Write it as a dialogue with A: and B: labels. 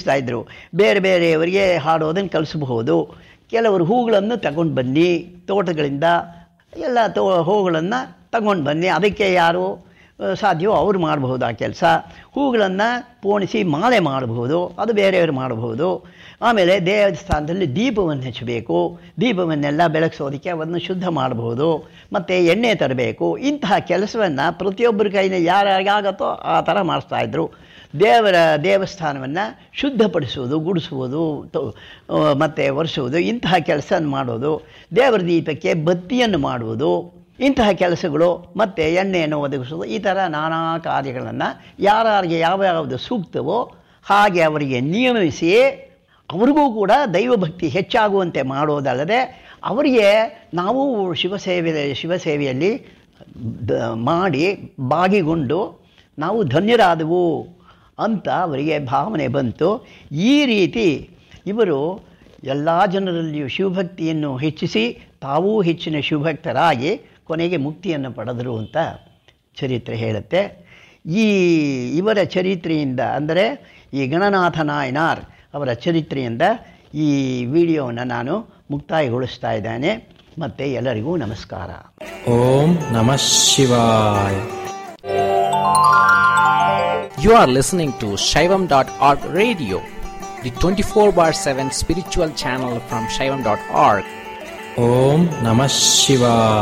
A: ಕಲಿಸ್ತಾ ಇದ್ರು ಬೇರೆ ಬೇರೆಯವರಿಗೆ ಹಾಡೋದನ್ನು ಕಲಿಸಬಹುದು ಕೆಲವರು ಹೂಗಳನ್ನು ತಗೊಂಡು ಬನ್ನಿ ತೋಟಗಳಿಂದ ಎಲ್ಲ ತೋ ಹೂಗಳನ್ನು ತಗೊಂಡು ಬನ್ನಿ ಅದಕ್ಕೆ ಯಾರು ಆ, ಸಾಧ್ಯವೋ ಅವ್ರು ಮಾಡಬಹುದು ಆ ಕೆಲಸ ಹೂಗಳನ್ನು ಪೋಣಿಸಿ ಮಾಲೆ ಮಾಡಬಹುದು ಅದು ಬೇರೆಯವರು ಮಾಡಬಹುದು ಆಮೇಲೆ ದೇವಸ್ಥಾನದಲ್ಲಿ ದೀಪವನ್ನು ಹಚ್ಚಬೇಕು ದೀಪವನ್ನೆಲ್ಲ ಬೆಳಗಿಸೋದಕ್ಕೆ ಅವನ್ನು ಶುದ್ಧ ಮಾಡಬಹುದು ಮತ್ತು ಎಣ್ಣೆ ತರಬೇಕು ಇಂತಹ ಕೆಲಸವನ್ನು ಪ್ರತಿಯೊಬ್ಬರ ಕೈನ ಯಾರ್ಯಾರಿಗಾಗತ್ತೋ ಆ ಥರ ಮಾಡಿಸ್ತಾಯಿದ್ರು ದೇವರ ದೇವಸ್ಥಾನವನ್ನು ಶುದ್ಧಪಡಿಸುವುದು ಗುಡಿಸುವುದು ಮತ್ತು ಒರೆಸುವುದು ಇಂತಹ ಕೆಲಸ ಮಾಡೋದು ದೇವರ ದೀಪಕ್ಕೆ ಬತ್ತಿಯನ್ನು ಮಾಡುವುದು ಇಂತಹ ಕೆಲಸಗಳು ಮತ್ತು ಎಣ್ಣೆಯನ್ನು ಒದಗಿಸೋದು ಈ ಥರ ನಾನಾ ಕಾರ್ಯಗಳನ್ನು ಯಾರ್ಯಾರಿಗೆ ಯಾವ ಯಾವುದು ಸೂಕ್ತವೋ ಹಾಗೆ ಅವರಿಗೆ ನಿಯಮಿಸಿ ಅವ್ರಿಗೂ ಕೂಡ ದೈವಭಕ್ತಿ ಹೆಚ್ಚಾಗುವಂತೆ ಮಾಡೋದಲ್ಲದೆ ಅವರಿಗೆ ನಾವು ಶಿವಸೇವೆ ಶಿವಸೇವೆಯಲ್ಲಿ ದ- ಮಾಡಿ ಬಾಗಿಗೊಂಡು ನಾವು ಧನ್ಯರಾದವು ಅಂತ ಅವರಿಗೆ ಭಾವನೆ ಬಂತು ಈ ರೀತಿ ಇವರು ಎಲ್ಲ ಜನರಲ್ಲಿಯೂ ಶಿವಭಕ್ತಿಯನ್ನು ಹೆಚ್ಚಿಸಿ ತಾವೂ ಹೆಚ್ಚಿನ ಶಿವಭಕ್ತರಾಗಿ ಕೊನೆಗೆ ಮುಕ್ತಿಯನ್ನು ಪಡೆದರು ಅಂತ ಚರಿತ್ರೆ ಹೇಳುತ್ತೆ ಈ ಇವರ ಚರಿತ್ರೆಯಿಂದ ಅಂದರೆ ಈ ಗಣನಾಥ ನಾಯನಾರ್ ಅವರ ಚರಿತ್ರೆಯಿಂದ ಈ ವಿಡಿಯೋವನ್ನು ನಾನು ಮುಕ್ತಾಯಗೊಳಿಸ್ತಾ ಇದ್ದೇನೆ ಮತ್ತು ಎಲ್ಲರಿಗೂ ನಮಸ್ಕಾರ
B: ಓಂ ನಮಃ ಶಿವಾಯ
C: You are listening to Shaivam.org radio, the 24 bar 7 spiritual channel from Shaivam.org.
B: ಓಂ ನಮಃ ಶಿವಾಯ